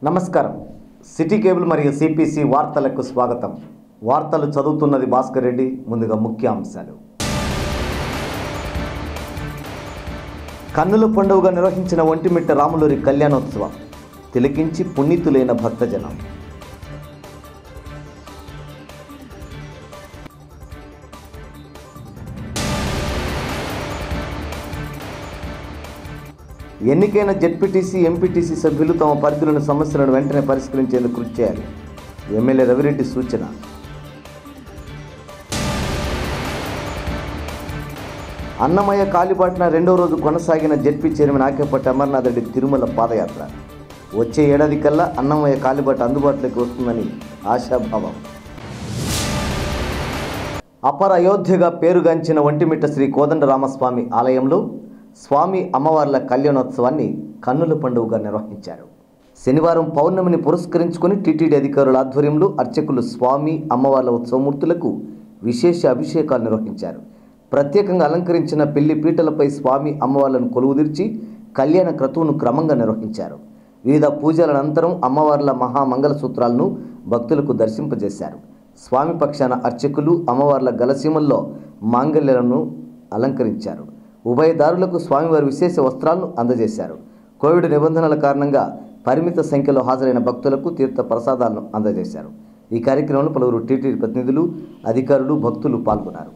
నమస్కారం city cable మరియు CPC వార్తలకు స్వాగతం వార్తలు చదువుతున్నది భాస్కర్ రెడ్డి ముందుగా ముఖ్య అంశాలు కన్నుల పండుగగా నిర్వహించిన ఒంటిమిట్ట రాములూరి కళ్యాణోత్సవం తిలకించి పుణ్యతులైన భక్తజనం ఎన్నికైన జెడ్పీటీసీ ఎంపీటీసీ సభ్యులు తమ పరిధిలోని సమస్యలను వెంటనే పరిష్కరించేందుకు కృషి చేయాలి ఎమ్మెల్యే రవిరెడ్డి సూచన అన్నమయ్య కాలిబాటిన రెండో రోజు కొనసాగిన జెడ్పీ చైర్మన్ ఆకేపట్టి అమర్నాథ్ రెడ్డి తిరుమల పాదయాత్ర వచ్చే ఏడాది కల్లా అన్నమయ్య కాలిబాట అందుబాటులోకి వస్తుందని ఆశాభావం అపర అయోధ్యగా పేరుగాంచిన ఒంటిమిట్ట శ్రీ కోదండరామస్వామి ఆలయంలో స్వామి అమ్మవార్ల కళ్యాణోత్సవాన్ని కన్నుల పండుగగా నిర్వహించారు శనివారం పౌర్ణమిని పురస్కరించుకొని టీటీడీ అధికారుల ఆధ్వర్యంలో అర్చకులు స్వామి అమ్మవార్ల ఉత్సవమూర్తులకు విశేష అభిషేకాలు నిర్వహించారు ప్రత్యేకంగా అలంకరించిన పెళ్లి పీటలపై స్వామి అమ్మవార్లను కొలువుదీర్చి కళ్యాణ క్రతువును క్రమంగా నిర్వహించారు వివిధ పూజల అనంతరం అమ్మవార్ల మహామంగళ సూత్రాలను భక్తులకు దర్శింపజేశారు స్వామి పక్షాన అర్చకులు అమ్మవార్ల గలసీమల్లో మాంగళ్యాలను అలంకరించారు ఉభయదారులకు స్వామివారి విశేష వస్త్రాలను అందజేశారు కోవిడ్ నిబంధనల కారణంగా పరిమిత సంఖ్యలో హాజరైన భక్తులకు తీర్థ ప్రసాదాలను అందజేశారు ఈ కార్యక్రమంలో పలువురు టీటీడీ ప్రతినిధులు అధికారులు భక్తులు పాల్గొన్నారు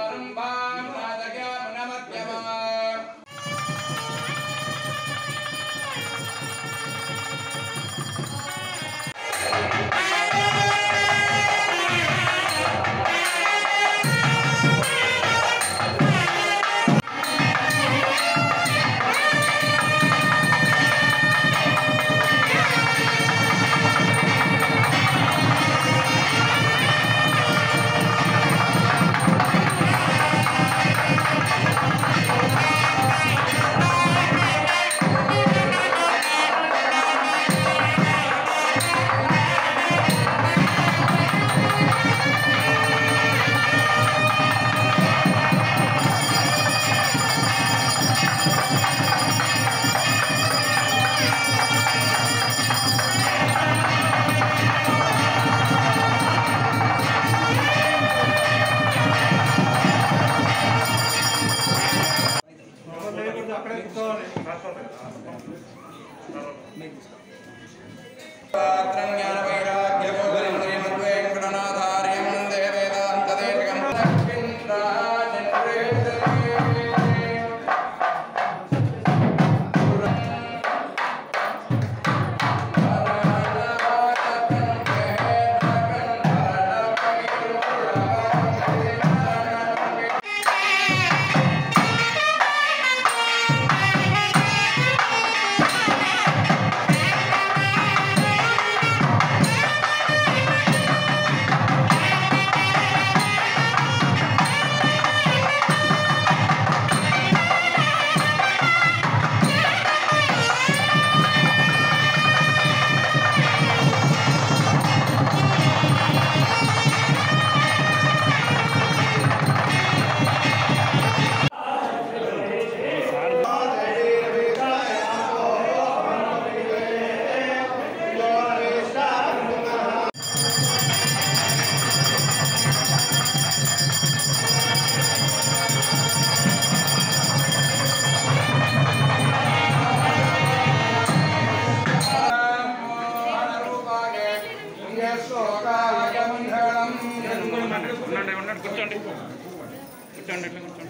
ఉండండి ఉండండి కూర్చోండి కూర్చోండి ఇట్లా కూర్చోండి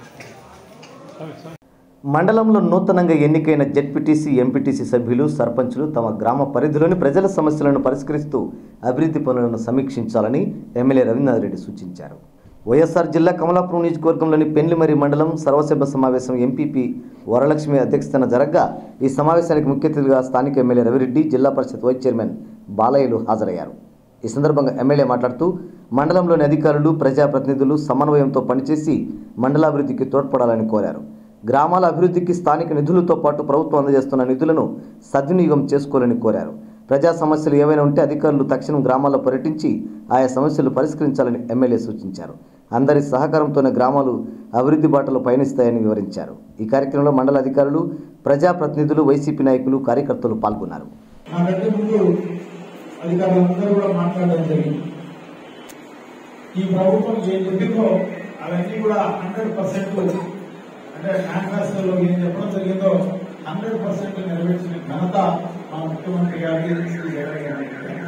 మండలంలో నూతనంగా ఎన్నికైన జెడ్పీటీసీ ఎంపీటీసీ సభ్యులు సర్పంచులు తమ గ్రామ పరిధిలోని ప్రజల సమస్యలను పరిష్కరిస్తూ అభివృద్ధి పనులను సమీక్షించాలని ఎమ్మెల్యే రవీంద్రనాథ్ రెడ్డి సూచించారు వైఎస్ఆర్ జిల్లా కమలాపురం నియోజకవర్గంలోని పెండ్లిమరి మండలం సర్వసభ్య సమావేశం ఎంపీపీ వరలక్ష్మి అధ్యక్షతన జరగగా ఈ సమావేశానికి ముఖ్య అతిథిగా స్థానిక ఎమ్మెల్యే రవిరెడ్డి జిల్లా పరిషత్ వైస్ చైర్మన్ బాలయ్యలు హాజరయ్యారు ఈ సందర్భంగా ఎమ్మెల్యే మాట్లాడుతూ మండలంలోని అధికారులు ప్రజాప్రతినిధులు సమన్వయంతో పనిచేసి మండలాభివృద్ధికి తోడ్పడాలని కోరారు గ్రామాల అభివృద్ధికి స్థానిక నిధులతో పాటు ప్రభుత్వం అందజేస్తున్న నిధులను సద్వినియోగం చేసుకోవాలని కోరారు ప్రజా సమస్యలు ఏవైనా ఉంటే అధికారులు తక్షణం గ్రామాల్లో పర్యటించి ఆయా సమస్యలు పరిష్కరించాలని ఎమ్మెల్యే సూచించారు అందరి సహకారంతోనే గ్రామాలు అభివృద్ధి బాటలో పయనిస్తాయని వివరించారు ఈ కార్యక్రమంలో మండల అధికారులు ప్రజాప్రతినిధులు వైసీపీ నాయకులు కార్యకర్తలు పాల్గొన్నారు నాకంటే ముందు అధికారులందరూ కూడా మాట్లాడడం జరిగింది ఈ ప్రభుత్వం ఏం చెప్పిందో అవన్నీ కూడా హండ్రెడ్ పర్సెంట్ అంటే మేనిఫెస్టోలో ఏం చెప్పడం జరిగిందో హండ్రెడ్ పర్సెంట్ నెరవేర్చిన ఘనత మా ముఖ్యమంత్రి గారికి శ్రీ జగన్ గారికి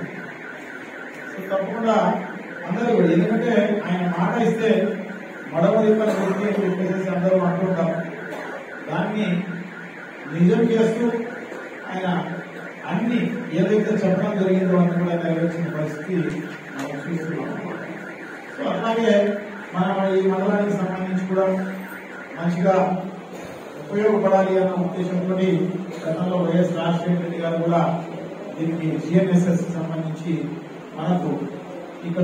సో తప్పకుండా అందరూ కూడా ఎందుకంటే ఆయన మాట ఇస్తే మడమదిప్పని వ్యక్తి అని చెప్పేసి అందరూ అంటుంటారు దాన్ని నిజం చేస్తూ ఆయన అన్ని ఏదైతే చెప్పడం జరిగిందో అని కూడా నెరవేర్చిన పరిస్థితి మనం చూస్తున్నాం సో అట్లాగే మనం ఈ మండలానికి సంబంధించి కూడా మంచిగా ఉపయోగపడాలి అన్న ఉద్దేశంతో గతంలో వైఎస్ రాజశేఖర రెడ్డి గారు కూడా దీనికి జిఎన్ఎస్ఎస్ సంబంధించి మనకు ఇక్కడ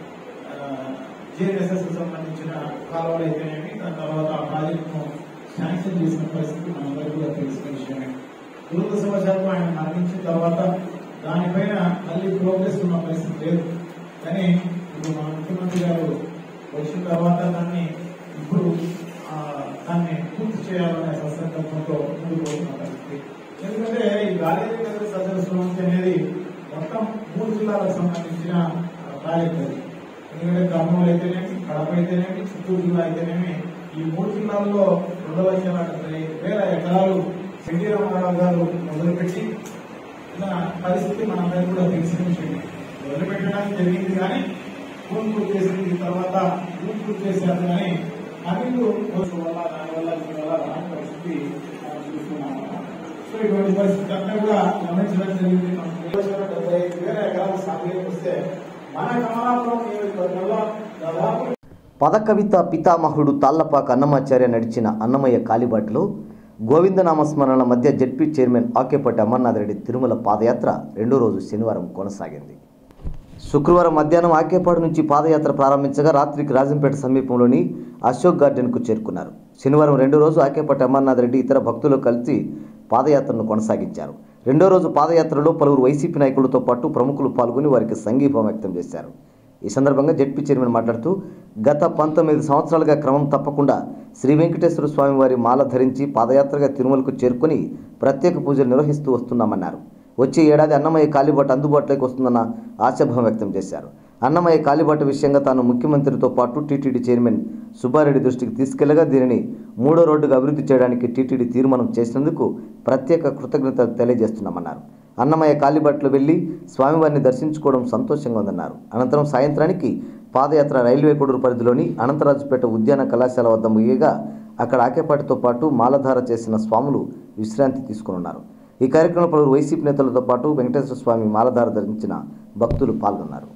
జిఎన్ఎస్ఎస్ సంబంధించిన కాలువలు అయితేనేమి దాని తర్వాత ఆ ప్రాజెక్టును శాంక్షన్ చేసిన పరిస్థితి మనందరికీ కూడా తెలిసిన విషయమే దురదృష్టవశాత్తు ఆయన మరణించిన తర్వాత దానిపైన మళ్ళీ ప్రోగ్రెస్ ఉన్న పరిస్థితి లేదు కానీ ఇప్పుడు మన ముఖ్యమంత్రి గారు వచ్చిన తర్వాత దాన్ని ఇప్పుడు ఆ, దాన్ని పూర్తి చేయాలనే సత్సంకల్పంతో ముందుకు పోతున్న పరిస్థితి ఎందుకంటే ఈ గాలిజీ నగర సదర సమితి అనేది మొత్తం మూడు జిల్లాలకు సంబంధించిన ఆ, ప్రాజెక్ట్ అది ఎందుకంటే కర్నూలు అయితేనేమి కడప అయితేనేమి చిత్తూరు జిల్లా అయితేనేమి ఈ మూడు జిల్లాల్లో రెండు లక్షల డెబ్బై వేల ఎకరాలు ఎన్టీ రామారావు గారు మొదలుపెట్టి ఉన్న పరిస్థితి మనందరికీ కూడా తెలిసిన విషయం మొదలుపెట్టడానికి జరిగింది కానీ భూమి పూర్తి చేసిన తర్వాత భూమి పూర్తి చేశారు కానీ అభివృద్ధి కోసం వల్ల దానివల్ల దీనివల్ల రాని పరిస్థితి మనం చూస్తున్నాం సో ఇటువంటి పరిస్థితి అంతా కూడా గమనించడం జరిగింది మనం ఏడు లక్షల డెబ్బై ఐదు వేల ఎకరాలు సాగులోకి వస్తే మన కమలాపురం నియోజకవర్గంలో దాదాపు పదకవిత పితామహుడు తాళ్లపాక అన్నమాచార్య నడిచిన అన్నమయ్య కాలిబాటలో గోవిందనామస్మరణల మధ్య జడ్పీ చైర్మన్ ఆకేపట్టి అమర్నాథ్ రెడ్డి తిరుమల పాదయాత్ర రెండో రోజు శనివారం కొనసాగింది శుక్రవారం మధ్యాహ్నం ఆకేపాడు నుంచి పాదయాత్ర ప్రారంభించగా రాత్రికి రాజంపేట సమీపంలోని అశోక్ గార్డెన్కు చేరుకున్నారు శనివారం రెండో రోజు ఆకేపట్టి అమర్నాథ్ రెడ్డి ఇతర భక్తులు కలిసి పాదయాత్రను కొనసాగించారు రెండో రోజు పాదయాత్రలో పలువురు వైసీపీ నాయకులతో పాటు ప్రముఖులు పాల్గొని వారికి సంఘీభావం వ్యక్తం చేశారు ఈ సందర్భంగా జడ్పీ చైర్మన్ మాట్లాడుతూ గత పంతొమ్మిది సంవత్సరాలుగా క్రమం తప్పకుండా శ్రీ వెంకటేశ్వర స్వామి వారి మాల ధరించి పాదయాత్రగా తిరుమలకు చేరుకుని ప్రత్యేక పూజలు నిర్వహిస్తూ వస్తున్నామన్నారు వచ్చే ఏడాది అన్నమయ్య కాలిబాట అందుబాటులోకి వస్తుందన్న ఆశాభావం వ్యక్తం చేశారు అన్నమయ్య కాలిబాట విషయంగా తాను ముఖ్యమంత్రితో పాటు టీటీడీ చైర్మన్ సుబ్బారెడ్డి దృష్టికి తీసుకెళ్లగా దీనిని మూడో రోడ్డుగా అభివృద్ధి చేయడానికి టీటీడీ తీర్మానం చేసినందుకు ప్రత్యేక కృతజ్ఞతలు తెలియజేస్తున్నామన్నారు అన్నమయ్య కాలిబాటలో వెళ్లి స్వామివారిని దర్శించుకోవడం సంతోషంగా ఉందన్నారు అనంతరం సాయంత్రానికి పాదయాత్ర రైల్వే కొడూరు పరిధిలోని అనంతరాజుపేట ఉద్యాన కళాశాల వద్ద ముగియగా అక్కడ ఆకేపాటితో పాటు మాలధార చేసిన స్వాములు విశ్రాంతి తీసుకున్నారు ఈ కార్యక్రమంలో పలువురు వైసీపీ నేతలతో పాటు వెంకటేశ్వర స్వామి మాలధార ధరించిన భక్తులు పాల్గొన్నారు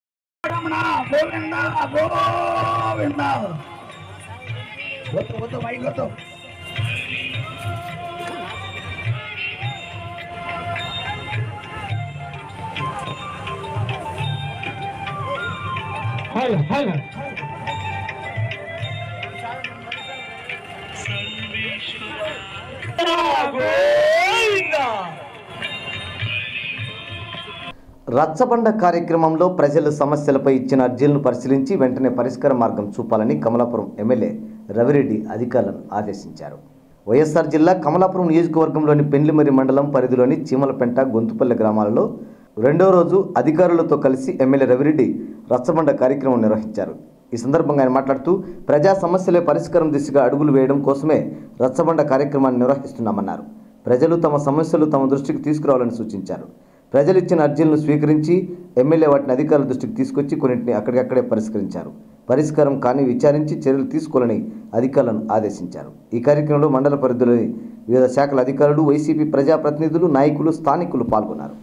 రచ్చబండ కార్యక్రమంలో ప్రజల సమస్యలపై ఇచ్చిన అర్జీలను పరిశీలించి వెంటనే పరిష్కార మార్గం చూపాలని కమలాపురం ఎమ్మెల్యే రవిరెడ్డి అధికారులను ఆదేశించారు వైఎస్ఆర్ జిల్లా కమలాపురం నియోజకవర్గంలోని పెండ్లిమరి మండలం పరిధిలోని చీమలపెంట గొంతుపల్లె గ్రామాలలో రెండో రోజు అధికారులతో కలిసి ఎమ్మెల్యే రవిరెడ్డి రచ్చబండ కార్యక్రమం నిర్వహించారు ఈ సందర్భంగా ఆయన మాట్లాడుతూ ప్రజా సమస్యలే పరిష్కారం దిశగా అడుగులు వేయడం కోసమే రచ్చబండ కార్యక్రమాన్ని నిర్వహిస్తున్నామన్నారు ప్రజలు తమ సమస్యలు తమ దృష్టికి తీసుకురావాలని సూచించారు ప్రజలు ఇచ్చిన అర్జీలను స్వీకరించి ఎమ్మెల్యే వాటిని అధికారుల దృష్టికి తీసుకొచ్చి కొన్నింటిని అక్కడికక్కడే పరిష్కరించారు పరిష్కారం కానీ విచారించి చర్యలు తీసుకోవాలని అధికారులను ఆదేశించారు ఈ కార్యక్రమంలో మండల పరిధిలోని వివిధ శాఖల అధికారులు వైసీపీ ప్రజాప్రతినిధులు నాయకులు స్థానికులు పాల్గొన్నారు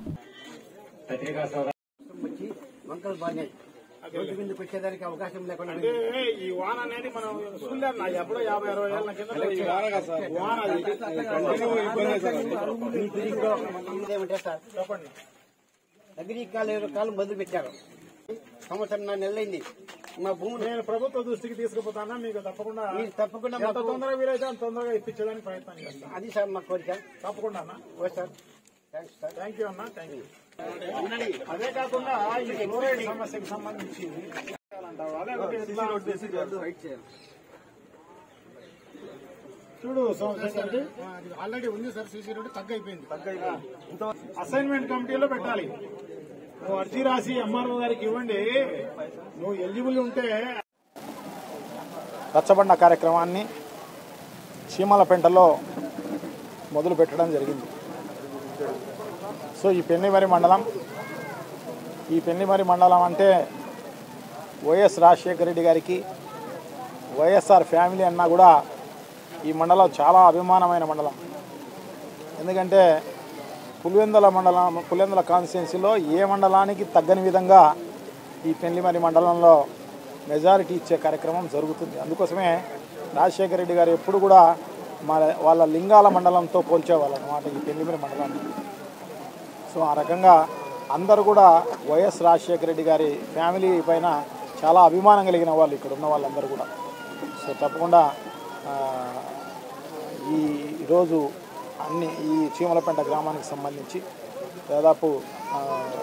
వచ్చి వంకలు బాగాయి రోడ్డు మీదకి వచ్చేదానికి అవకాశం లేకుండా అంటే ఈ వాన అనేది మనం చూడలేం నా ఎప్పుడో యాభై అరవై ఏళ్ళ కింద ఈ వాన కదా సార్. వాన అది. కంటిన్యూ ఇబ్బంది సార్ అది. ఏమంటే సార్ చెప్పండి అగ్రి కాలు ఇరవై కాలు మొదలు పెట్టారు సంవత్సరం నా నెలలైంది మా భూములు నేను ప్రభుత్వ దృష్టికి తీసుకుపోతానా మీకు తప్పకుండా మీరు తప్పకుండా ఎంత మాకు తొందరగా వీలైతే అంత తొందరగా ఇప్పించడానికి ప్రయత్నం చేస్తాను అది సార్ మా కోరిక తప్పకుండా అన్న ఓ sir thanks sir thank you అన్న థ్యాంక్ యూ అదే కాకుండా ఈ ఫ్లోరైడ్ సమస్యకు సంబంధించి అంటారు. అదే ఒకటి ఇట్లా చూడు సోమశేఖర్ ఆల్రెడీ ఉంది సార్ సీసీ రోడ్ తగ్గ అయిపోయింది అసైన్మెంట్ కమిటీలో పెట్టాలి నువ్వు అర్జీ రాసి ఎంఆర్ఓ గారికి ఇవ్వండి నువ్వు ఎలిజిబుల్ ఉంటే రచ్చబండ కార్యక్రమాన్ని చీమలపెంటలో మొదలు పెట్టడం జరిగింది సో ఈ పెన్నిమరి మండలం ఈ పెన్నిమరి మండలం అంటే వైఎస్ రాజశేఖర రెడ్డి గారికి వైఎస్ఆర్ ఫ్యామిలీ అన్నా కూడా ఈ మండలం చాలా అభిమానమైన మండలం ఎందుకంటే పులివెందుల మండలం పులివెందుల కాన్స్టిట్యున్సీలో ఏ మండలానికి తగ్గని విధంగా ఈ పెళ్లిమరి మండలంలో మెజారిటీ ఇచ్చే కార్యక్రమం జరుగుతుంది అందుకోసమే రాజశేఖర రెడ్డి గారు ఎప్పుడు కూడా మా వాళ్ళ లింగాల మండలంతో పోల్చేవాళ్ళు అనమాట ఈ పెళ్లిమరి మండలాన్ని సో ఆ రకంగా అందరూ కూడా వైఎస్ రాజశేఖర రెడ్డి గారి ఫ్యామిలీ పైన చాలా అభిమానం కలిగిన వాళ్ళు ఇక్కడ ఉన్న వాళ్ళందరూ కూడా సో తప్పకుండా ఆ, ఈ ఈరోజు అన్ని ఈ చీమలపెంట గ్రామానికి సంబంధించి దాదాపు ఆ,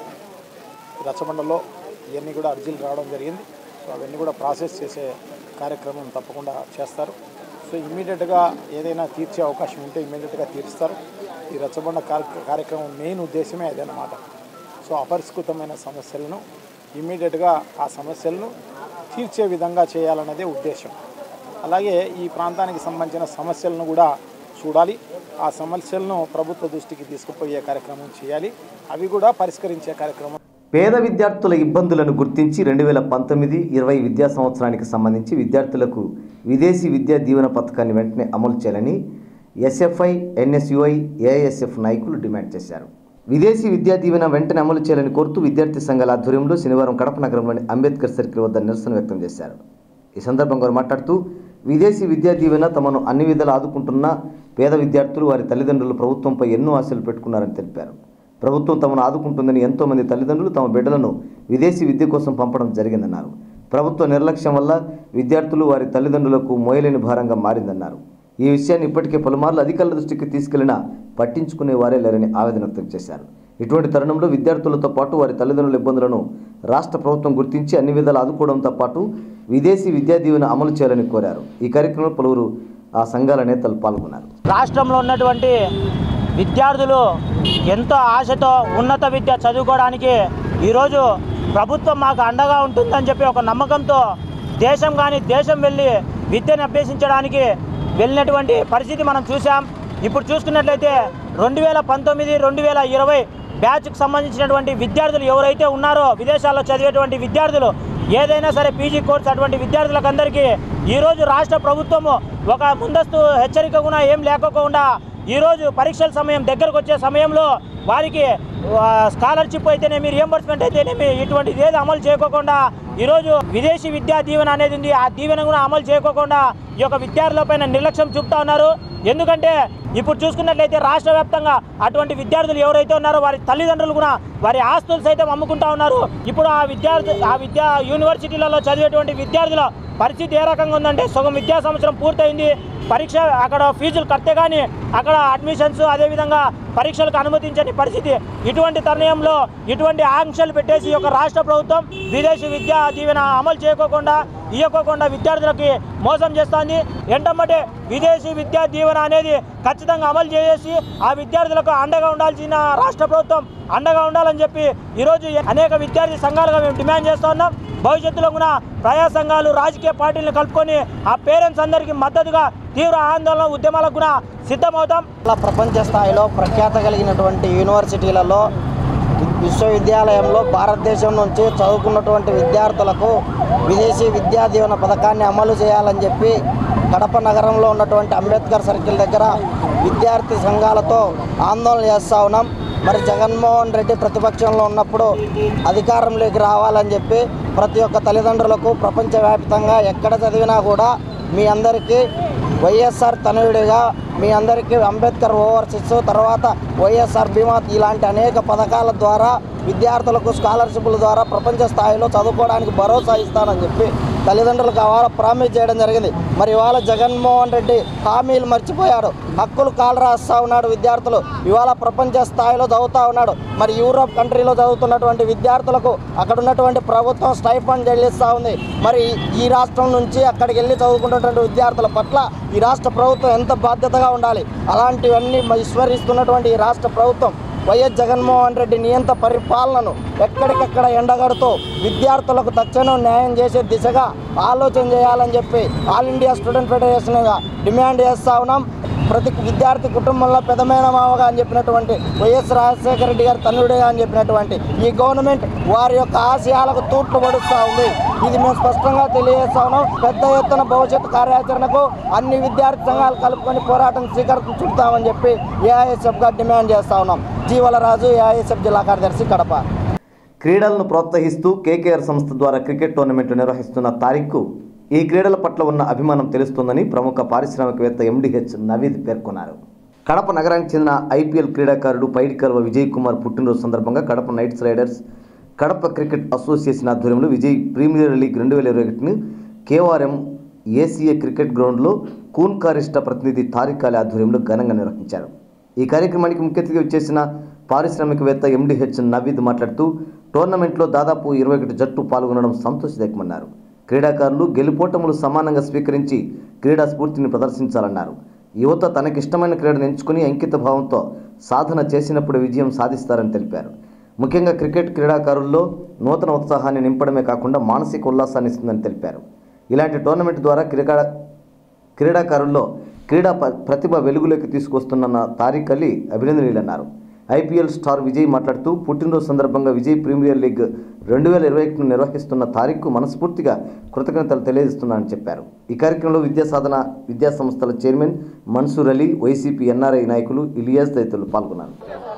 రచ్చబండలో ఇవన్నీ కూడా అర్జీలు రావడం జరిగింది సో అవన్నీ కూడా ప్రాసెస్ చేసే కార్యక్రమం తప్పకుండా చేస్తారు సో ఇమ్మీడియట్గా ఏదైనా తీర్చే అవకాశం ఉంటే ఇమ్మీడియట్గా తీరుస్తారు ఈ రచ్చబండ కార్య- కార్యక్రమం మెయిన్ ఉద్దేశమే అదనమాట సో అపరిష్కృతమైన సమస్యలను ఇమ్మీడియట్గా ఆ సమస్యలను తీర్చే విధంగా చేయాలన్నదే ఉద్దేశం అలాగే ఈ ప్రాంతానికి సంబంధించిన సమస్యలను కూడా చూడాలి ఆ సమస్యలను ప్రభుత్వ దృష్టికి తీసుకుపోయే కార్యక్రమం చేయాలి అవి కూడా పరిష్కరించే కార్యక్రమం పేద విద్యార్థుల ఇబ్బందులను గుర్తించి రెండు వేల పంతొమ్మిది ఇరవై విద్యా సంవత్సరానికి సంబంధించి విద్యార్థులకు విదేశీ విద్యా దీవెన పథకాన్ని వెంటనే అమలు చేయాలని ఎస్ఎఫ్ఐ ఎన్ఎస్యుఐ ఏఐఎస్ఎఫ్ నాయకులు డిమాండ్ చేశారు విదేశీ విద్యా దీవెన వెంటనే అమలు చేయాలని కోరుతూ విద్యార్థి సంఘాల ఆధ్వర్యంలో శనివారం కడప నగరంలోని అంబేద్కర్ సర్కిల్ వద్ద నిరసన వ్యక్తం చేశారు ఈ సందర్భంగా వారు మాట్లాడుతూ విదేశీ విద్యా దీవెన తమను అన్ని విధాలు ఆదుకుంటున్న పేద విద్యార్థులు వారి తల్లిదండ్రులు ప్రభుత్వంపై ఎన్నో ఆశలు పెట్టుకున్నారని తెలిపారు ప్రభుత్వం తమను ఆదుకుంటుందని ఎంతోమంది తల్లిదండ్రులు తమ బిడ్డలను విదేశీ విద్య కోసం పంపడం జరిగిందన్నారు ప్రభుత్వ నిర్లక్ష్యం వల్ల విద్యార్థులు వారి తల్లిదండ్రులకు మోయలేని భారంగా మారిందన్నారు ఈ విషయాన్ని ఇప్పటికే పలుమార్లు అధికారుల దృష్టికి తీసుకెళ్లినా పట్టించుకునే వారే లేరని ఆవేదన వ్యక్తం చేశారు ఇటువంటి తరుణంలో విద్యార్థులతో పాటు వారి తల్లిదండ్రుల ఇబ్బందులను రాష్ట్ర ప్రభుత్వం గుర్తించి అన్ని విధాలు ఆదుకోవడంతో పాటు విదేశీ విద్యా దీవెన అమలు చేయాలని కోరారు ఈ కార్యక్రమంలో పలువురు ఆ సంఘాల నేతలు పాల్గొన్నారు రాష్ట్రంలో ఉన్నటువంటి విద్యార్థులు ఎంతో ఆశతో ఉన్నత విద్య చదువుకోవడానికి ఈరోజు ప్రభుత్వం మాకు అండగా ఉంటుందని చెప్పి ఒక నమ్మకంతో దేశం కానీ దేశం వెళ్ళి విద్యను అభ్యసించడానికి వెళ్ళినటువంటి పరిస్థితి మనం చూసాం ఇప్పుడు చూసుకున్నట్లయితే రెండు వేల పంతొమ్మిది రెండు వేల ఇరవై బ్యాచ్కి సంబంధించినటువంటి విద్యార్థులు ఎవరైతే ఉన్నారో విదేశాల్లో చదివేటువంటి విద్యార్థులు ఏదైనా సరే పీజీ కోర్స్ అటువంటి విద్యార్థులకు అందరికీ ఈరోజు రాష్ట్ర ప్రభుత్వము ఒక ముందస్తు హెచ్చరిక కూడా ఏం లేకోకుండా ఈరోజు పరీక్షల సమయం దగ్గరకు వచ్చే సమయంలో వారికి ఆ, స్కాలర్షిప్ అయితేనేమి రియంబర్స్మెంట్ అయితేనేమి ఇటువంటిది ఏది అమలు చేయకోకుండా ఈరోజు విదేశీ విద్యా దీవెన అనేది ఉంది ఆ దీవెన కూడా అమలు చేయకోకుండా ఈ యొక్క విద్యార్థులపైన నిర్లక్ష్యం చూపుతా ఉన్నారు ఎందుకంటే ఇప్పుడు చూసుకున్నట్లయితే రాష్ట్ర వ్యాప్తంగా అటువంటి విద్యార్థులు ఎవరైతే ఉన్నారో వారి తల్లిదండ్రులు కూడా వారి ఆస్తులు సైతం అమ్ముకుంటా ఉన్నారు ఇప్పుడు ఆ విద్యార్థి ఆ విద్యా యూనివర్సిటీలలో చదివేటువంటి విద్యార్థుల పరిస్థితి ఏ రకంగా ఉందంటే సగం విద్యా సంవత్సరం పూర్తయింది పరీక్ష అక్కడ ఫీజులు కడితే కానీ అక్కడ అడ్మిషన్స్ అదేవిధంగా పరీక్షలకు అనుమతించని పరిస్థితి ఇటువంటి తరుణంలో ఇటువంటి ఆంక్షలు పెట్టేసి ఈ యొక్క రాష్ట్ర ప్రభుత్వం విదేశీ విద్యా దీవెన అమలు చేయకోకుండా ఇవ్వకోకుండా విద్యార్థులకి మోసం చేస్తోంది ఎంటమ్మటే విదేశీ విద్యా దీవెన అనేది ఖచ్చితంగా అమలు చేసి ఆ విద్యార్థులకు అండగా ఉండాల్సిన రాష్ట్ర ప్రభుత్వం అండగా ఉండాలని చెప్పి ఈరోజు అనేక విద్యార్థి సంఘాలుగా మేము డిమాండ్ చేస్తూ ఉన్నాం భవిష్యత్తులో కూడా ప్రజా సంఘాలు రాజకీయ పార్టీలను కలుపుకొని ఆ పేరెంట్స్ అందరికీ మద్దతుగా తీవ్ర ఆందోళన ఉద్యమాలకు కూడా సిద్ధమవుతాం ఇలా ప్రపంచ స్థాయిలో ప్రఖ్యాత కలిగినటువంటి యూనివర్సిటీలలో విశ్వవిద్యాలయంలో భారతదేశం నుంచి చదువుకున్నటువంటి విద్యార్థులకు విదేశీ విద్యా దీవెన పథకాన్ని అమలు చేయాలని చెప్పి కడప నగరంలో ఉన్నటువంటి అంబేద్కర్ సర్కిల్ దగ్గర విద్యార్థి సంఘాలతో ఆందోళన చేస్తూ ఉన్నాం మరి జగన్మోహన్ రెడ్డి ప్రతిపక్షంలో ఉన్నప్పుడు అధికారంలోకి రావాలని చెప్పి ప్రతి ఒక్క తల్లిదండ్రులకు ప్రపంచవ్యాప్తంగా ఎక్కడ చదివినా కూడా మీ అందరికీ వైఎస్ఆర్ తనయుడిగా మీ అందరికీ అంబేద్కర్ ఓవర్సీస్ తర్వాత వైఎస్ఆర్ బీమా ఇలాంటి అనేక పథకాల ద్వారా విద్యార్థులకు స్కాలర్షిప్ల ద్వారా ప్రపంచ స్థాయిలో చదువుకోవడానికి భరోసా ఇస్తానని చెప్పి తల్లిదండ్రులకు ఇవాళ ప్రామిస్ చేయడం జరిగింది మరి ఇవాళ జగన్మోహన్ రెడ్డి హామీలు మర్చిపోయాడు హక్కులు కాలు రాస్తా ఉన్నాడు విద్యార్థులు ఇవాళ ప్రపంచ స్థాయిలో చదువుతా ఉన్నాడు మరి యూరోప్ కంట్రీలో చదువుతున్నటువంటి విద్యార్థులకు అక్కడ ఉన్నటువంటి ప్రభుత్వం స్టైఫండ్ చెల్లిస్తూ ఉంది మరి ఈ రాష్ట్రం నుంచి అక్కడికి వెళ్ళి చదువుకుంటున్నటువంటి విద్యార్థుల పట్ల ఈ రాష్ట్ర ప్రభుత్వం ఎంత బాధ్యతగా ఉండాలి అలాంటివన్నీ విస్మరిస్తున్నటువంటి ఈ రాష్ట్ర ప్రభుత్వం వైఎస్ జగన్మోహన్ రెడ్డి నియంత పరిపాలనను ఎక్కడికక్కడ ఎండగడుతూ విద్యార్థులకు తక్షణం న్యాయం చేసే దిశగా ఆలోచన చేయాలని చెప్పి ఆల్ ఇండియా స్టూడెంట్ ఫెడరేషన్గా డిమాండ్ చేస్తా ఉన్నాం ప్రతి విద్యార్థి కుటుంబంలో పెదమైన మామగా అని చెప్పినటువంటి వైఎస్ రాజశేఖర రెడ్డి గారు తన్నుడిగా అని చెప్పినటువంటి ఈ గవర్నమెంట్ వారి యొక్క ఆశయాలకు తూట్లు పడుస్తూ ఉంది ఇది మేము స్పష్టంగా తెలియజేస్తా ఉన్నాం పెద్ద ఎత్తున భవిష్యత్తు కార్యాచరణకు అన్ని విద్యార్థి సంఘాలు కలుపుకొని పోరాటం స్వీకరణ చుడతామని చెప్పి ఏఐఎస్ఎఫ్గా డిమాండ్ చేస్తా ఉన్నాం జీవలరాజు ఏఐఎస్ఎఫ్ జిల్లా కార్యదర్శి కడప క్రీడలను ప్రోత్సహిస్తూ కేకేఆర్ సంస్థ ద్వారా క్రికెట్ టోర్నమెంట్ నిర్వహిస్తున్న తారీఖు ఈ క్రీడల పట్ల ఉన్న అభిమానం తెలుస్తుందని ప్రముఖ పారిశ్రామికవేత్త ఎండిహెచ్ నవీద్ పేర్కొన్నారు కడప నగరానికి చెందిన ఐపీఎల్ క్రీడాకారుడు పైడికల్వ విజయ్ కుమార్ పుట్టినరోజు సందర్భంగా Kadapa knights riders Kadapa cricket association ఆధ్వర్యంలో విజయ్ ప్రీమియర్ లీగ్ రెండు వేల ఇరవై ఒకటిని కేఆర్ఎం ఏసీఏ క్రికెట్ గ్రౌండ్లో కూన్ కారిష్ట ప్రతినిధి తారిక్ అలీ ఆధ్వర్యంలో ఘనంగా నిర్వహించారు ఈ కార్యక్రమానికి ముఖ్య అతిథిగా వచ్చేసిన పారిశ్రామికవేత్త ఎండిహెచ్ నవీద్ మాట్లాడుతూ టోర్నమెంట్లో దాదాపు ఇరవై ఒకటి జట్టు పాల్గొనడం సంతోషదాయకమన్నారు క్రీడాకారులు గెలుపోటములు సమానంగా స్వీకరించి క్రీడా స్ఫూర్తిని ప్రదర్శించాలన్నారు యువత తనకిష్టమైన క్రీడను ఎంచుకుని అంకిత భావంతో సాధన చేసినప్పుడు విజయం సాధిస్తారని తెలిపారు ముఖ్యంగా క్రికెట్ క్రీడాకారుల్లో నూతన ఉత్సాహాన్ని నింపడమే కాకుండా మానసిక ఉల్లాసాన్ని ఇస్తుందని తెలిపారు ఇలాంటి టోర్నమెంట్ ద్వారా క్రీడా క్రీడాకారుల్లో క్రీడా ప- ప్రతిభ వెలుగులోకి తీసుకొస్తున్న తారిక్ అలీ అభినందనీయులన్నారు ఐపీఎల్ స్టార్ విజయ్ మాట్లాడుతూ పుట్టినరోజు సందర్భంగా విజయ్ ప్రీమియర్ లీగ్ రెండు వేల ఇరవై ఒకటిను నిర్వహిస్తున్న తారీఖు మనస్ఫూర్తిగా కృతజ్ఞతలు తెలియజేస్తున్నానని చెప్పారు ఈ కార్యక్రమంలో విద్యా సాధన విద్యా సంస్థల chairman Mansoor Ali YCP NRI నాయకులు ఇలియాస్ తదితరులు పాల్గొన్నారు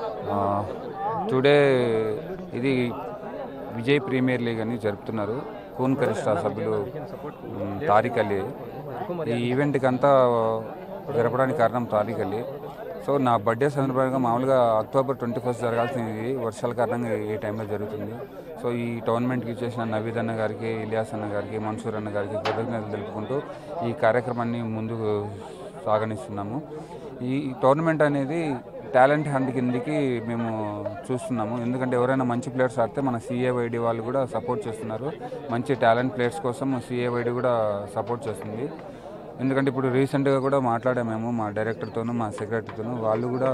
టుడే ఇది విజయ్ ప్రీమియర్ లీగ్ అని జరుపుతున్నారు కూన్ కరిష్ట సభ్యులు మ్, తారిక్ అలీ ఈ ఈవెంట్కి అంతా జరపడానికి కారణం తారిక్ అలీ సో నా బర్త్డే సందర్భంగా మామూలుగా అక్టోబర్ ట్వంటీ ఫస్ట్ జరగాల్సింది వర్షాల కారణంగా ఈ టైంలో జరుగుతుంది సో ఈ టోర్నమెంట్కి చేసిన నవీద్ అన్న గారికి ఇలియాస్ అన్న గారికి మన్సూర్ అన్న గారికి కృతజ్ఞతలు తెలుపుకుంటూ ఈ కార్యక్రమాన్ని ముందుకు సాగనిస్తున్నాము ఈ టోర్నమెంట్ అనేది టాలెంట్ హంట్ కిందకి మేము చూస్తున్నాము ఎందుకంటే ఎవరైనా మంచి ప్లేయర్స్ ఆడితే మన సిఏవైడి వాళ్ళు కూడా సపోర్ట్ చేస్తున్నారు మంచి టాలెంట్ ప్లేయర్స్ కోసం సిఏవైడి కూడా సపోర్ట్ చేస్తుంది ఎందుకంటే ఇప్పుడు రీసెంట్గా కూడా మాట్లాడాము మేము మా డైరెక్టర్తోనూ మా సెక్రటరీతోనూ వాళ్ళు కూడా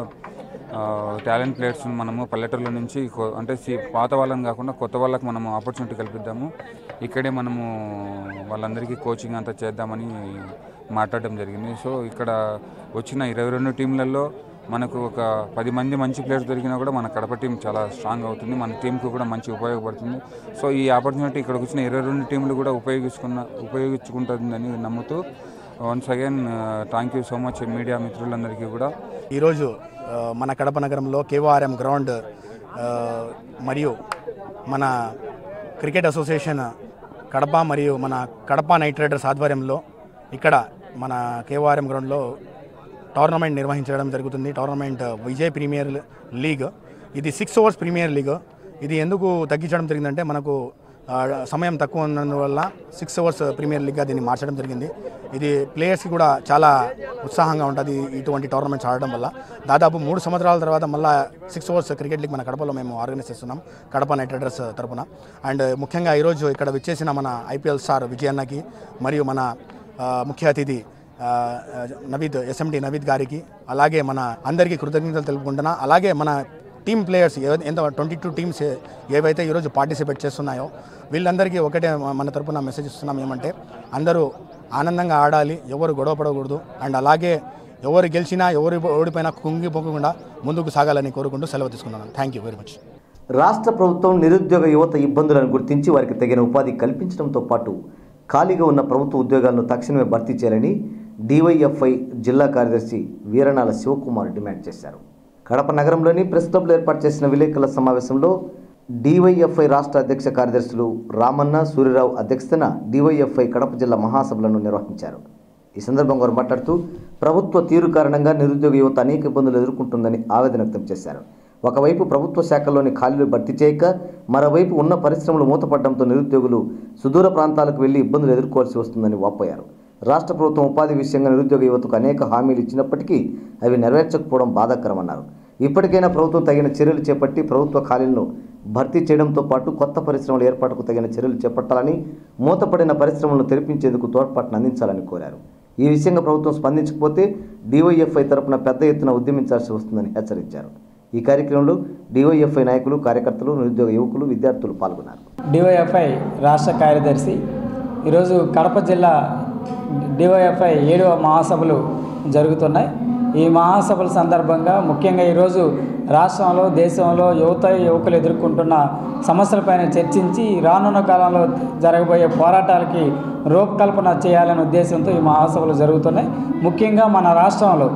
టాలెంట్ ప్లేయర్స్ మనము పల్లెటూరుల నుంచి కొ- అంటే సి- పాత వాళ్ళని కాకుండా కొత్త వాళ్ళకి మనము ఆపర్చునిటీ కల్పిద్దాము ఇక్కడే మనము వాళ్ళందరికీ కోచింగ్ అంతా చేద్దామని మాట్లాడడం జరిగింది సో ఇక్కడ వచ్చిన ఇరవై రెండు టీంలలో మనకు ఒక పది మంది మంచి ప్లేయర్స్ దొరికినా కూడా మన కడప టీం చాలా స్ట్రాంగ్ అవుతుంది మన టీంకు కూడా మంచి ఉపయోగపడుతుంది సో ఈ ఆపర్చునిటీ ఇక్కడికి వచ్చిన ఇరవై రెండు టీంలు కూడా ఉపయోగించుకున్న ఉపయోగించుకుంటుందని నమ్ముతూ once again thank you so much media మిత్రులందరికీ కూడా ఈరోజు ఆ, మన కడప నగరంలో కేవీఆర్ఎం గ్రౌండ్ ఆ, మరియు మన క్రికెట్ అసోసియేషన్ కడప మరియు మన కడప నైట్ రైడర్స్ ఆధ్వర్యంలో ఇక్కడ మన కేవీఆర్ఎం గ్రౌండ్లో టోర్నమెంట్ నిర్వహించడం జరుగుతుంది టోర్నమెంట్ విజయ్ ప్రీమియర్ లీగ్ ఇది సిక్స్ ఓవర్స్ ప్రీమియర్ లీగ్ ఇది ఎందుకు తగ్గించడం జరిగిందంటే మనకు ఆ, సమయం తక్కువ ఉన్నందువల్ల సిక్స్ అవర్స్ ప్రీమియర్ లీగ్గా దీన్ని మార్చడం జరిగింది ఇది ప్లేయర్స్కి కూడా చాలా ఉత్సాహంగా ఉంటుంది ఇటువంటి టోర్నమెంట్స్ ఆడడం వల్ల దాదాపు మూడు సంవత్సరాల తర్వాత మళ్ళీ సిక్స్ అవర్స్ క్రికెట్ లీగ్ మన కడపలో మేము ఆర్గనైజ్ చేస్తున్నాం కడప నైట్ రైడర్స్ తరపున అండ్ ముఖ్యంగా ఈరోజు ఇక్కడ విచ్చేసిన మన ఐపీఎల్ స్టార్ విజయన్నకి మరియు మన ఆ, ముఖ్య అతిథి ఆ, నవీద్ ఎస్ఎండి నవీద్ గారికి అలాగే మన అందరికీ కృతజ్ఞతలు తెలుపుకుంటున్నా అలాగే మన టీమ్ ప్లేయర్స్ ఏ- ఎంత ట్వంటీ టూ టీమ్స్ ఏ- ఏవైతే ఈరోజు పార్టిసిపేట్ చేస్తున్నాయో వీళ్ళందరికీ ఒకటే మ- మన తరపున మెసేజ్ ఇస్తున్నాం ఏమంటే అందరూ ఆనందంగా ఆడాలి ఎవరు గొడవ పడకూడదు అండ్ అలాగే ఎవరు గెలిచినా ఎవరు ఓడిపోయినా కుంగిపోకుండా ముందుకు సాగాలని కోరుకుంటూ సెలవు తీసుకున్నాను థ్యాంక్ యూ వెరీ మచ్ రాష్ట్ర ప్రభుత్వం నిరుద్యోగ యువత ఇబ్బందులను గుర్తించి వారికి తగిన ఉపాధి కల్పించడంతో పాటు ఖాళీగా ఉన్న ప్రభుత్వ ఉద్యోగాలను తక్షణమే భర్తీ చేయాలని డివైఎఫ్ఐ జిల్లా కార్యదర్శి వీరనాల శివకుమార్ డిమాండ్ చేశారు కడప నగరంలోని ప్రెస్ క్లబ్లో ఏర్పాటు చేసిన విలేకరుల సమావేశంలో డివైఎఫ్ఐ రాష్ట్ర అధ్యక్ష కార్యదర్శులు రామన్న సూర్యరావు అధ్యక్షతన డివైఎఫ్ఐ కడప జిల్లా మహాసభలను నిర్వహించారు ఈ సందర్భంగా వారు మాట్లాడుతూ ప్రభుత్వ తీరు కారణంగా నిరుద్యోగ యువత అనేక ఇబ్బందులు ఎదుర్కొంటుందని ఆవేదన వ్యక్తం చేశారు ఒకవైపు ప్రభుత్వ శాఖల్లోని ఖాళీలు భర్తీ చేయక మరోవైపు ఉన్న పరిశ్రమలు మూతపడడంతో నిరుద్యోగులు సుదూర ప్రాంతాలకు వెళ్లి ఇబ్బందులు ఎదుర్కోవాల్సి వస్తుందని వాపోయారు రాష్ట్ర ప్రభుత్వం ఉపాధి విషయంగా నిరుద్యోగ యువతకు అనేక హామీలు ఇచ్చినప్పటికీ అవి నెరవేర్చకపోవడం బాధాకరమన్నారు ఇప్పటికైనా ప్రభుత్వం తగిన చర్యలు చేపట్టి ప్రభుత్వ ఖాళీలను భర్తీ చేయడంతో పాటు కొత్త పరిశ్రమల ఏర్పాటుకు తగిన చర్యలు చేపట్టాలని మూతపడిన పరిశ్రమలను తెరిపించేందుకు తోడ్పాటును అందించాలని కోరారు ఈ విషయంగా ప్రభుత్వం స్పందించకపోతే డివైఎఫ్ఐ తరపున పెద్ద ఎత్తున ఉద్యమించాల్సి వస్తుందని హెచ్చరించారు ఈ కార్యక్రమంలో డివైఎఫ్ఐ నాయకులు కార్యకర్తలు నిరుద్యోగ యువకులు విద్యార్థులు పాల్గొన్నారు డివైఎఫ్ఐ రాష్ట్ర కార్యదర్శి ఈరోజు కడప జిల్లా డివైఎఫ్ఐ ఏడవ మహాసభలు జరుగుతున్నాయి ఈ మహాసభల సందర్భంగా ముఖ్యంగా ఈరోజు రాష్ట్రంలో దేశంలో యువత యువకులు ఎదుర్కొంటున్న సమస్యలపైన చర్చించి రానున్న కాలంలో జరగబోయే పోరాటాలకి రూపకల్పన చేయాలనే ఉద్దేశంతో ఈ మహాసభలు జరుగుతున్నాయి ముఖ్యంగా మన రాష్ట్రంలో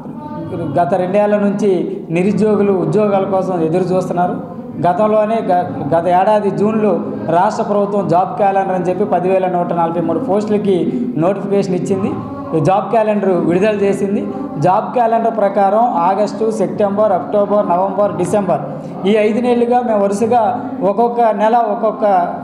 గత రెండేళ్ల నుంచి నిరుద్యోగులు ఉద్యోగాల కోసం ఎదురు చూస్తున్నారు గతంలోనే గ- గత ఏడాది జూన్లో రాష్ట్ర ప్రభుత్వం జాబ్ క్యాలెండర్ అని చెప్పి పదివేల నూట నలభై మూడు పోస్టులకి నోటిఫికేషన్ ఇచ్చింది ఈ జాబ్ క్యాలెండర్ విడుదల చేసింది జాబ్ క్యాలెండర్ ప్రకారం August September October November December ఈ ఐదు నెలలుగా మేము వరుసగా ఒక్కొక్క నెల ఒక్కొక్క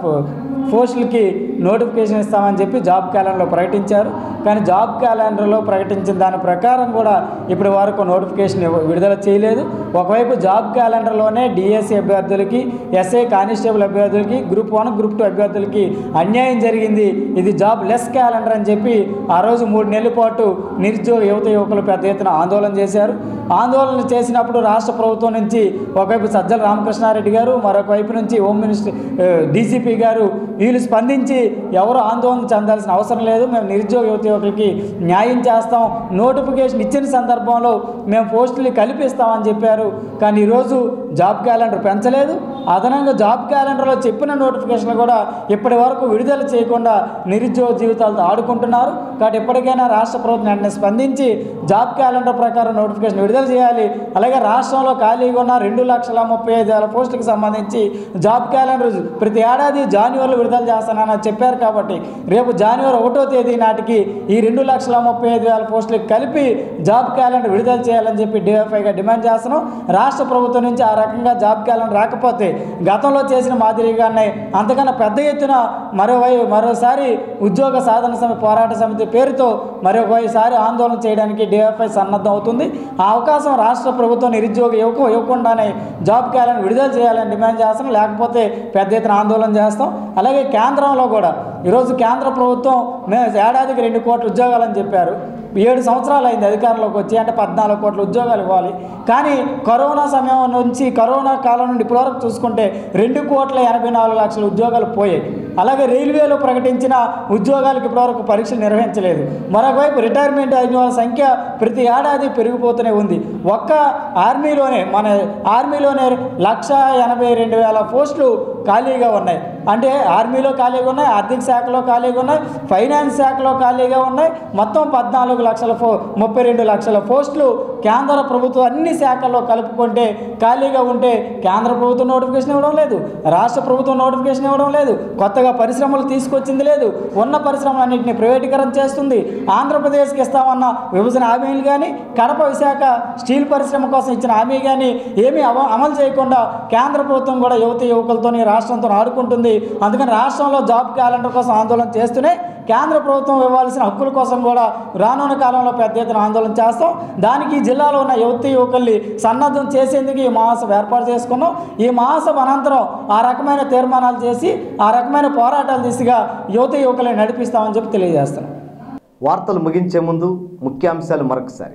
పోస్టులకి నోటిఫికేషన్ ఇస్తామని చెప్పి జాబ్ క్యాలెండర్లో ప్రకటించారు కానీ జాబ్ క్యాలెండర్లో ప్రకటించిన దాని ప్రకారం కూడా ఇప్పటి వరకు నోటిఫికేషన్ ఇవ్వ- విడుదల చేయలేదు ఒకవైపు జాబ్ క్యాలెండర్లోనే డిఎస్సి అభ్యర్థులకి ఎస్ఐ కానిస్టేబుల్ అభ్యర్థులకి గ్రూప్ వన్ గ్రూప్ టూ అభ్యర్థులకి అన్యాయం జరిగింది ఇది జాబ్ లెస్ క్యాలెండర్ అని చెప్పి ఆ రోజు మూడు నెలల పాటు నిరుద్యోగ యువత యువకులు పెద్ద ఎత్తున ఆందోళన చేశారు ఆందోళన చేసినప్పుడు రాష్ట్ర ప్రభుత్వం నుంచి ఒకవైపు సజ్జల రామకృష్ణారెడ్డి గారు మరొక వైపు నుంచి హోమ్ మినిస్టర్ డీసీపీ గారు వీళ్ళు స్పందించి ఎవరు ఆందోళన చెందాల్సిన అవసరం లేదు మేము నిరుద్యోగ యువత యువకులకి న్యాయం చేస్తాం నోటిఫికేషన్ ఇచ్చిన సందర్భంలో మేము పోస్టులు కల్పిస్తామని చెప్పారు కానీ ఈరోజు జాబ్ క్యాలెండర్ పెంచలేదు అదనంగా జాబ్ క్యాలెండర్లో చెప్పిన నోటిఫికేషన్ కూడా ఇప్పటి వరకు విడుదల చేయకుండా నిరుద్యోగ జీవితాలతో ఆడుకుంటున్నారు కాబట్టి ఎప్పటికైనా రాష్ట్ర ప్రభుత్వం వెంటనే స్పందించి జాబ్ క్యాలెండర్ ప్రకారం నోటిఫికేషన్ విడుదల చేయాలి అలాగే రాష్ట్రంలో ఖాళీగా ఉన్న రెండు లక్షల ముప్పై ఐదు వేల పోస్టులకు సంబంధించి జాబ్ క్యాలెండర్ ప్రతి ఏడాది జాన్యువరిలో విడుదల చేస్తానని చెప్పారు కాబట్టి రేపు జనవరి ఒకటో తేదీ నాటికి ఈ రెండు లక్షల ముప్పై ఐదు వేల పోస్టులకు కలిపి జాబ్ క్యాలెండర్ విడుదల చేయాలని చెప్పి డిఎఫ్ఐగా డిమాండ్ చేస్తున్నాం రాష్ట్ర ప్రభుత్వం నుంచి ఆ రకంగా జాబ్ క్యాలెండర్ రాకపోతే గతంలో చేసిన మాదిరిగానే అంతకన్నా పెద్ద ఎత్తున మరోవై మరోసారి ఉద్యోగ సాధన సమితి పోరాట సమితి పేరుతో మరొకసారి ఆందోళన చేయడానికి డిఎఫ్ఐ సన్నద్ధం అవుతుంది ఆ అవకాశం రాష్ట్ర ప్రభుత్వం నిరుద్యోగ యువక ఇవ్వకుండానే జాబ్ క్యాలెండర్ విడుదల చేయాలని డిమాండ్ చేస్తాం లేకపోతే పెద్ద ఎత్తున ఆందోళన చేస్తాం అలాగే కేంద్రంలో కూడా ఈరోజు కేంద్ర ప్రభుత్వం మేము ఏడాదికి రెండు కోట్ల ఉద్యోగాలని చెప్పారు ఏడు సంవత్సరాలు అయింది అధికారంలోకి వచ్చి అంటే పద్నాలుగు కోట్ల ఉద్యోగాలు ఇవ్వాలి కానీ కరోనా సమయం నుంచి కరోనా కాలం నుండి ఇప్పటివరకు చూసుకుంటే రెండు కోట్ల ఎనభై నాలుగు లక్షల ఉద్యోగాలు పోయాయి అలాగే రైల్వేలో ప్రకటించిన ఉద్యోగాలకు ఇప్పటివరకు పరీక్షలు నిర్వహించలేదు మరొకవైపు రిటైర్మెంట్ అయిన వాళ్ళ సంఖ్య ప్రతి ఏడాది పెరిగిపోతూనే ఉంది ఒక్క ఆర్మీలోనే మన ఆర్మీలోనే లక్ష ఎనభై రెండు వేల పోస్టులు ఖాళీగా ఉన్నాయి అంటే ఆర్మీలో ఖాళీగా ఉన్నాయి ఆర్థిక శాఖలో ఖాళీగా ఉన్నాయి ఫైనాన్స్ శాఖలో ఖాళీగా ఉన్నాయి మొత్తం పద్నాలుగు లక్షల పో ముప్పై రెండు లక్షల పోస్టులు కేంద్ర ప్రభుత్వం అన్ని శాఖల్లో కలుపుకుంటే ఖాళీగా ఉంటే కేంద్ర ప్రభుత్వం నోటిఫికేషన్ ఇవ్వడం లేదు రాష్ట్ర ప్రభుత్వం నోటిఫికేషన్ ఇవ్వడం లేదు కొత్తగా పరిశ్రమలు తీసుకొచ్చింది లేదు ఉన్న పరిశ్రమలన్నింటినీ ప్రైవేటీకరణ చేస్తుంది ఆంధ్రప్రదేశ్కి ఇస్తామన్న విభజన హామీలు కానీ కడప విశాఖ స్టీల్ పరిశ్రమ కోసం ఇచ్చిన హామీ కానీ ఏమీ అవ అమలు చేయకుండా కేంద్ర ప్రభుత్వం కూడా యువత యువకులతో రాష్ట్రంతో ఆడుకుంటుంది అందుకని రాష్ట్రంలో జాబ్ క్యాలెండర్ కోసం ఆందోళన చేస్తూనే కేంద్ర ప్రభుత్వం ఇవ్వాల్సిన హక్కుల కోసం కూడా రానున్న కాలంలో పెద్ద ఎత్తున ఆందోళన చేస్తాం దానికి ఈ జిల్లాలో ఉన్న యువత యువకుల్ని సన్నద్ధం చేసేందుకు ఈ మహాసభ ఏర్పాటు చేసుకున్నాం ఈ మహాసభ అనంతరం ఆ రకమైన తీర్మానాలు చేసి ఆ రకమైన పోరాటాల దిశగా యువత యువకుల్ని నడిపిస్తామని చెప్పి తెలియజేస్తున్నాం వార్తలు ముగించే ముందు ముఖ్యాంశాలు మరొకసారి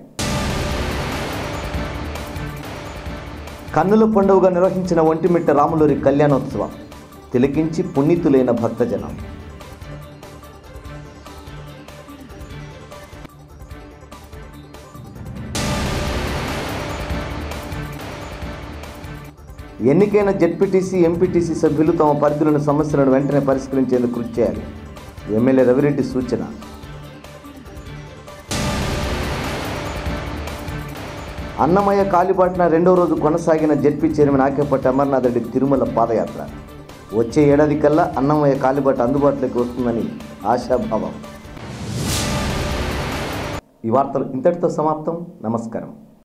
కన్నుల పండుగగా నిర్వహించిన ఒంటిమిట్ట రాములూరి కళ్యాణోత్సవం తిలకించి పుణ్యతులైన భక్తజనం ఎన్నికైన జెడ్పీటీసీ ఎంపీటీసీ సభ్యులు తమ పరిధిలోని సమస్యలను వెంటనే పరిష్కరించేందుకు కృషి చేయాలి ఎమ్మెల్యే రవిరెడ్డి సూచన అన్నమయ్య కాలిబాటిన రెండో రోజు కొనసాగిన జెడ్పీ చైర్మన్ ఆకేపట్టి అమర్నాథ్ రెడ్డి తిరుమల పాదయాత్ర వచ్చే ఏడాది కల్లా అన్నమయ్య కాలిబాట అందుబాటులోకి వస్తుందని ఆశాభావం ఈ వార్తలు ఇంతటితో సమాప్తం నమస్కారం